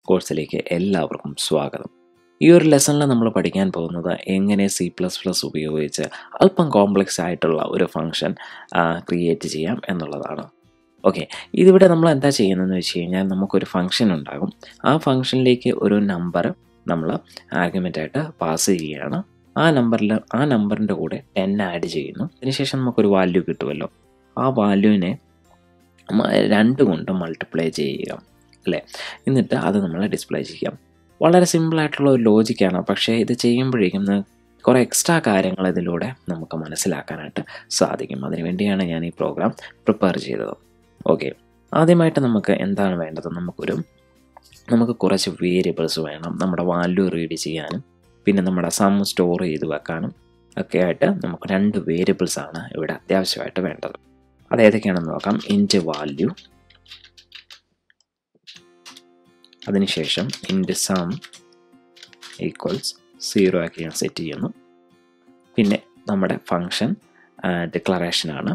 കോഴ്സിലേക്ക് എല്ലാവർക്കും സ്വാഗതം ഈ ഒരു ലെസണിൽ നമ്മൾ പഠിക്കാൻ പോകുന്നത് എങ്ങനെ സി പ്ലസ് പ്ലസ് ഉപയോഗിച്ച് അല്പം കോംപ്ലക്സ് ആയിട്ടുള്ള ഒരു ഫംഗ്ഷൻ ക്രിയേറ്റ് ചെയ്യാം എന്നുള്ളതാണ് ഓക്കെ ഇതിവിടെ നമ്മൾ എന്താ ചെയ്യുന്നതെന്ന് വെച്ച് കഴിഞ്ഞാൽ നമുക്കൊരു ഫംഗ്ഷൻ ഉണ്ടാകും ആ ഫംഗ്ഷനിലേക്ക് ഒരു നമ്പർ നമ്മൾ ആർഗ്യുമെൻ്റായിട്ട് പാസ് ചെയ്യുകയാണ് ആ നമ്പറിൽ ആ നമ്പറിൻ്റെ കൂടെ ടെൻ ആഡ് ചെയ്യുന്നു അതിനുശേഷം നമുക്കൊരു വാല്യൂ കിട്ടുമല്ലോ ആ വാല്യൂവിനെ രണ്ട് കൊണ്ട് മൾട്ടിപ്ലൈ ചെയ്യുക അല്ലേ എന്നിട്ട് അത് നമ്മൾ ഡിസ്പ്ലേ ചെയ്യാം വളരെ സിമ്പിളായിട്ടുള്ള ഒരു ലോജിക്കാണ് പക്ഷേ ഇത് ചെയ്യുമ്പോഴേക്കും കുറേ എക്സ്ട്രാ കാര്യങ്ങൾ ഇതിലൂടെ നമുക്ക് മനസ്സിലാക്കാനായിട്ട് സാധിക്കും അതിനുവേണ്ടിയാണ് ഞാൻ ഈ പ്രോഗ്രാം പ്രിപ്പയർ ചെയ്തത് ഓക്കെ ആദ്യമായിട്ട് നമുക്ക് എന്താണ് വേണ്ടത് നമുക്കൊരു നമുക്ക് കുറച്ച് വേരിയബിൾസ് വേണം നമ്മുടെ വാല്യൂ റീഡ് ചെയ്യാനും പിന്നെ നമ്മുടെ സം സ്റ്റോർ ചെയ്ത് വെക്കാനും ഒക്കെ ആയിട്ട് നമുക്ക് രണ്ട് വേരിയബിൾസ് ആണ് ഇവിടെ അത്യാവശ്യമായിട്ട് വേണ്ടത് അത് ഏതൊക്കെയാണെന്ന് നോക്കാം ഇൻറ്റ് വാല്യൂ അതിനുശേഷം ഇൻറ്റ് സം ഈക്വൽസ് സീറോ ആക്കി ഞാൻ സെറ്റ് ചെയ്യുന്നു പിന്നെ നമ്മുടെ ഫങ്ഷൻ ഡിക്ലറേഷനാണ്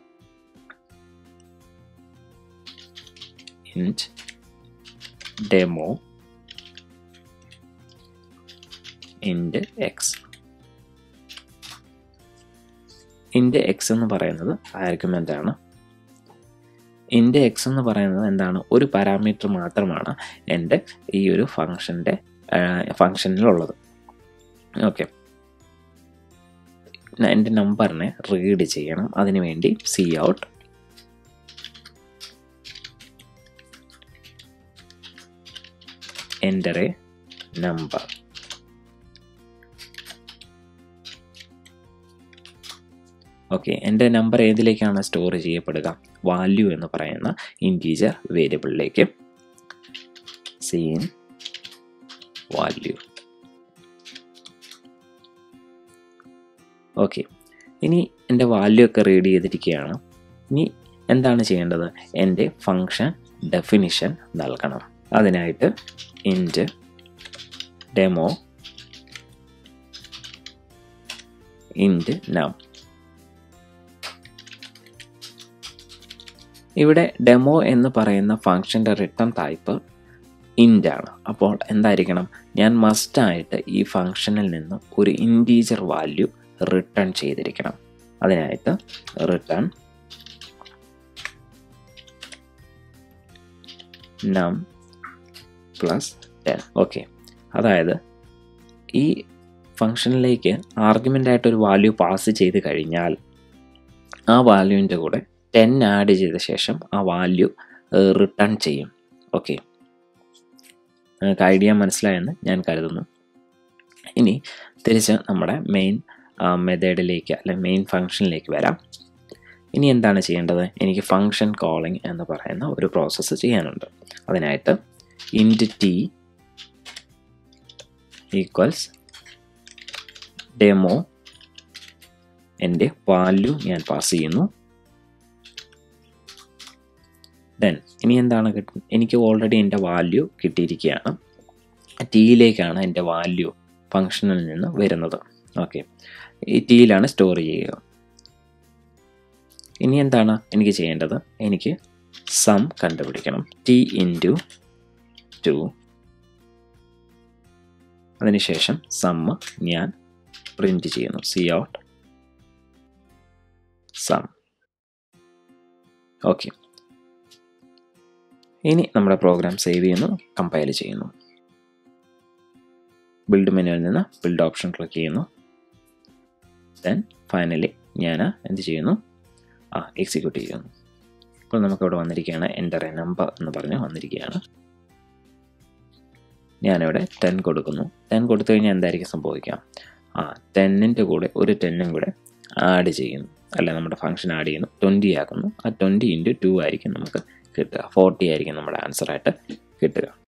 int demo int X int X എന്ന് പറയുന്നത് ആർഗ്യുമെൻ്റ് ആണ് ഇൻറ്റ് എക്സ് എന്ന് പറയുന്നത് എന്താണ് ഒരു പാരാമീറ്റർ മാത്രമാണ് എൻ്റെ ഈ ഒരു ഫങ്ഷൻ്റെ ഫങ്ഷനിലുള്ളത് ഓക്കെ എൻ്റെ നമ്പറിനെ റീഡ് ചെയ്യണം അതിനു വേണ്ടി C out enter a number okay എൻ്റെ നമ്പർ ഏതിലേക്കാണ് സ്റ്റോർ ചെയ്യപ്പെടുക വാല്യൂ എന്ന് പറയുന്ന ഇൻറ്റീജർ വേരിയബിളിലേക്ക് സീൻ വാല്യൂ ഓക്കെ ഇനി എൻ്റെ വാല്യൂ ഒക്കെ റീഡ് ചെയ്തിരിക്കുകയാണ് ഇനി എന്താണ് ചെയ്യേണ്ടത് എൻ്റെ ഫങ്ഷൻ ഡെഫിനിഷൻ നൽകണം അതിനായിട്ട് ഇൻറ്റ് ഡെമോ ഇൻറ്റ് നം ഇവിടെ ഡെമോ എന്ന് പറയുന്ന ഫങ്ഷൻ്റെ റിട്ടേൺ ടൈപ്പ് ഇൻ്റ് ആണ് അപ്പോൾ എന്തായിരിക്കണം ഞാൻ മസ്റ്റായിട്ട് ഈ ഫങ്ഷനിൽ നിന്ന് ഒരു ഇൻറ്റീജർ വാല്യൂ റിട്ടേൺ ചെയ്തിരിക്കണം അതിനായിട്ട് റിട്ടേൺ നം പ്ലസ് ടെൻ ഓക്കെ അതായത് ഈ ഫങ്ഷനിലേക്ക് ആർഗ്യുമെൻ്റായിട്ട് ഒരു വാല്യൂ പാസ് ചെയ്ത് കഴിഞ്ഞാൽ ആ വാല്യൂവിൻ്റെ കൂടെ ടെൻ ആഡ് ചെയ്ത ശേഷം ആ വാല്യൂ റിട്ടേൺ ചെയ്യും ഓക്കെ നിങ്ങൾക്ക് ഐഡിയ മനസ്സിലായെന്ന് ഞാൻ കരുതുന്നു ഇനി തിരിച്ച് നമ്മുടെ മെയിൻ മെത്തേഡിലേക്ക് അല്ലെങ്കിൽ മെയിൻ ഫങ്ഷനിലേക്ക് വരാം ഇനി എന്താണ് ചെയ്യേണ്ടത് എനിക്ക് ഫങ്ഷൻ കോളിംഗ് എന്ന് പറയുന്ന ഒരു പ്രോസസ്സ് ചെയ്യാനുണ്ട് അതിനായിട്ട് ഇൻറ്റ് ടി ഈക്വൽസ് ഡെമോ എൻ്റെ വാല്യൂ ഞാൻ പാസ് ചെയ്യുന്നു ദെൻ ഇനി എന്താണ് കിട്ടും എനിക്ക് ഓൾറെഡി എൻ്റെ വാല്യൂ കിട്ടിയിരിക്കുകയാണ് ടിയിലേക്കാണ് എൻ്റെ വാല്യൂ ഫങ്ഷനിൽ നിന്ന് വരുന്നത് ഓക്കെ ഈ ടിയിലാണ് സ്റ്റോർ ചെയ്യുക ഇനി എന്താണ് എനിക്ക് ചെയ്യേണ്ടത് എനിക്ക് സം കണ്ടുപിടിക്കണം ടി ഇൻറ്റു ടു അതിനുശേഷം സമ്മ് ഞാൻ പ്രിൻ്റ് ചെയ്യുന്നു സി ഔട്ട് സം ഓക്കെ ഇനി നമ്മുടെ പ്രോഗ്രാം സേവ് ചെയ്യുന്നു കമ്പയൽ ചെയ്യുന്നു ബിൽഡ് മെനുവിൽ നിന്ന് ബിൽഡ് ഓപ്ഷൻ ക്ലിക്ക് ചെയ്യുന്നു ദെൻ ഫൈനലി ഞാൻ എന്ത് ചെയ്യുന്നു ആ എക്സിക്യൂട്ട് ചെയ്യുന്നു ഇപ്പോൾ നമുക്കിവിടെ വന്നിരിക്കുകയാണ് എൻ്റർ എ നമ്പർ എന്ന് പറഞ്ഞ് വന്നിരിക്കുകയാണ് ഞാനിവിടെ ടെൻ കൊടുക്കുന്നു ടെൻ കൊടുത്തു കഴിഞ്ഞാൽ എന്തായിരിക്കും സംഭവിക്കാം ആ ടെന്നിൻ്റെ കൂടെ ഒരു ടെന്നും കൂടെ ആഡ് ചെയ്യുന്നു അല്ല നമ്മുടെ ഫംഗ്ഷൻ ആഡ് ചെയ്യുന്നു ട്വൻറ്റി ആക്കുന്നു ആ ട്വൻറ്റി ഇൻറ്റു ടു ആയിരിക്കും നമുക്ക് കിട്ടുക ഫോർട്ടി ആയിരിക്കും നമ്മുടെ ആൻസറായിട്ട് കിട്ടുക